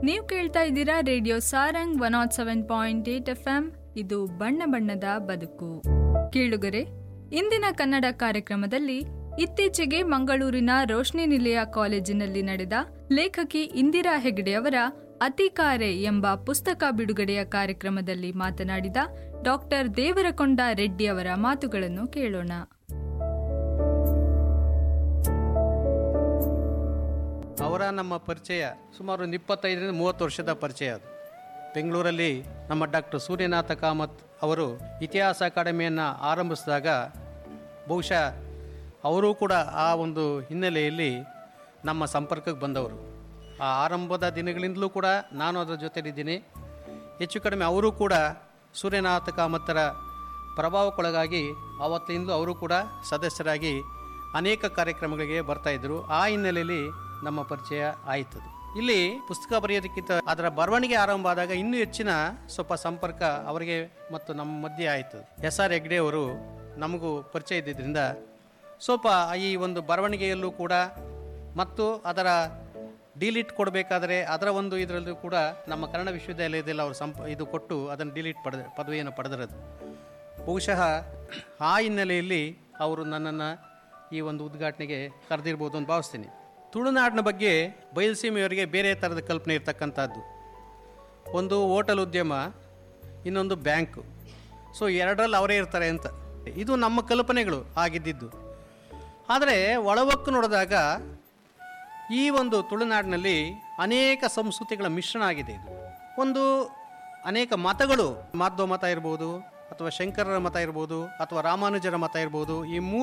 ನೀವು ಕೇಳ್ತಾ ಇದ್ದೀರಾ radio Sarang one nought seven point eight F M ಇದು ಬಣ್ಣ ಬಣ್ಣದ ಬದುಕು ಕೇಳುಗರೆ ಇಂದಿನ ಕನ್ನಡ ಕಾರ್ಯಕ್ರಮದಲ್ಲಿ ಇತ್ತೀಚೆಗೆ ಮಂಗಳೂರಿನ ರೋಶ್ನಿ ನಿಲಯ ಕಾಲೇಜಿನಲ್ಲಿ ನಡೆದ ಲೇಖಕಿ ಇಂದಿರಾ ಹೆಗಡೆಯವರ ಅತಿಕಾರೆ ಎಂಬ ಪುಸ್ತಕ ಬಿಡುಗಡೆಯ ಕಾರ್ಯಕ್ರಮದಲ್ಲಿ ಮಾತನಾಡಿದ ಡಾಕ್ಟರ್ ದೇವರಕೊಂಡ ರೆಡ್ಡಿ ಅವರ ಮಾತುಗಳನ್ನು ಕೇಳೋಣ ಅವರ ನಮ್ಮ ಪರಿಚಯ ಸುಮಾರು ಒಂದು ಇಪ್ಪತ್ತೈದರಿಂದ ಮೂವತ್ತು ವರ್ಷದ ಪರಿಚಯ ಅದು ಬೆಂಗಳೂರಲ್ಲಿ ನಮ್ಮ ಡಾಕ್ಟರ್ ಸೂರ್ಯನಾಥ ಕಾಮತ್ ಅವರು ಇತಿಹಾಸ ಅಕಾಡೆಮಿಯನ್ನು ಆರಂಭಿಸಿದಾಗ ಬಹುಶಃ ಅವರೂ ಕೂಡ ಆ ಒಂದು ಹಿನ್ನೆಲೆಯಲ್ಲಿ ನಮ್ಮ ಸಂಪರ್ಕಕ್ಕೆ ಬಂದವರು ಆ ಆರಂಭದ ದಿನಗಳಿಂದಲೂ ಕೂಡ ನಾನು ಅದರ ಜೊತೆಲಿದ್ದೀನಿ ಹೆಚ್ಚು ಕಡಿಮೆ ಅವರು ಕೂಡ ಸೂರ್ಯನಾಥ ಕಾಮತ್ತರ ಪ್ರಭಾವಕ್ಕೊಳಗಾಗಿ ಆವತ್ತಿಂದಲೂ ಅವರು ಕೂಡ ಸದಸ್ಯರಾಗಿ ಅನೇಕ ಕಾರ್ಯಕ್ರಮಗಳಿಗೆ ಬರ್ತಾಯಿದ್ರು ಆ ಹಿನ್ನೆಲೆಯಲ್ಲಿ ನಮ್ಮ ಪರಿಚಯ ಆಯಿತದು ಇಲ್ಲಿ ಪುಸ್ತಕ ಬರೆಯೋದಕ್ಕಿಂತ ಅದರ ಬರವಣಿಗೆ ಆರಂಭ ಆದಾಗ ಇನ್ನೂ ಹೆಚ್ಚಿನ ಸ್ವಲ್ಪ ಸಂಪರ್ಕ ಅವರಿಗೆ ಮತ್ತು ನಮ್ಮ ಮಧ್ಯೆ ಆಯಿತು ಎಸ್ ಆರ್ ಹೆಗ್ಡೆ ಅವರು ನಮಗೂ ಪರಿಚಯ ಇದ್ದಿದ್ದರಿಂದ ಸ್ವಲ್ಪ ಈ ಒಂದು ಬರವಣಿಗೆಯಲ್ಲೂ ಕೂಡ ಮತ್ತು ಅದರ ಡಿಲೀಟ್ ಕೊಡಬೇಕಾದ್ರೆ ಅದರ ಒಂದು ಇದರಲ್ಲೂ ಕೂಡ ನಮ್ಮ ಕನ್ನಡ ವಿಶ್ವವಿದ್ಯಾಲಯದಲ್ಲಿ ಅವರು ಸಂಪ ಇದು ಕೊಟ್ಟು ಅದನ್ನು ಡಿಲೀಟ್ ಪಡೆದ ಪದವಿಯನ್ನು ಪಡೆದಿರೋದು ಬಹುಶಃ ಆ ಹಿನ್ನೆಲೆಯಲ್ಲಿ ಅವರು ನನ್ನನ್ನು ಈ ಒಂದು ಉದ್ಘಾಟನೆಗೆ ಕರೆದಿರ್ಬೋದು ಅಂತ ಭಾವಿಸ್ತೀನಿ ತುಳುನಾಡಿನ ಬಗ್ಗೆ ಬಯಲುಸೀಮೆಯವರಿಗೆ ಬೇರೆ ಥರದ ಕಲ್ಪನೆ ಇರ್ತಕ್ಕಂಥದ್ದು ಒಂದು ಹೋಟೆಲ್ ಉದ್ಯಮ ಇನ್ನೊಂದು ಬ್ಯಾಂಕು ಸೊ ಎರಡರಲ್ಲಿ ಅವರೇ ಇರ್ತಾರೆ ಅಂತ ಇದು ನಮ್ಮ ಕಲ್ಪನೆಗಳು ಆಗಿದ್ದಿದ್ದು ಆದರೆ ಒಳವಕ್ಕು ನೋಡಿದಾಗ ಈ ಒಂದು ತುಳುನಾಡಿನಲ್ಲಿ ಅನೇಕ ಸಂಸ್ಕೃತಿಗಳ ಮಿಶ್ರಣ ಆಗಿದೆ ಇದು ಒಂದು ಅನೇಕ ಮತಗಳು ಮಾಧ್ವ ಮತ ಇರ್ಬೋದು ಅಥವಾ ಶಂಕರರ ಮತ ಇರ್ಬೋದು ಅಥವಾ ರಾಮಾನುಜರ ಮತ ಇರ್ಬೋದು ಈ ಮೂರು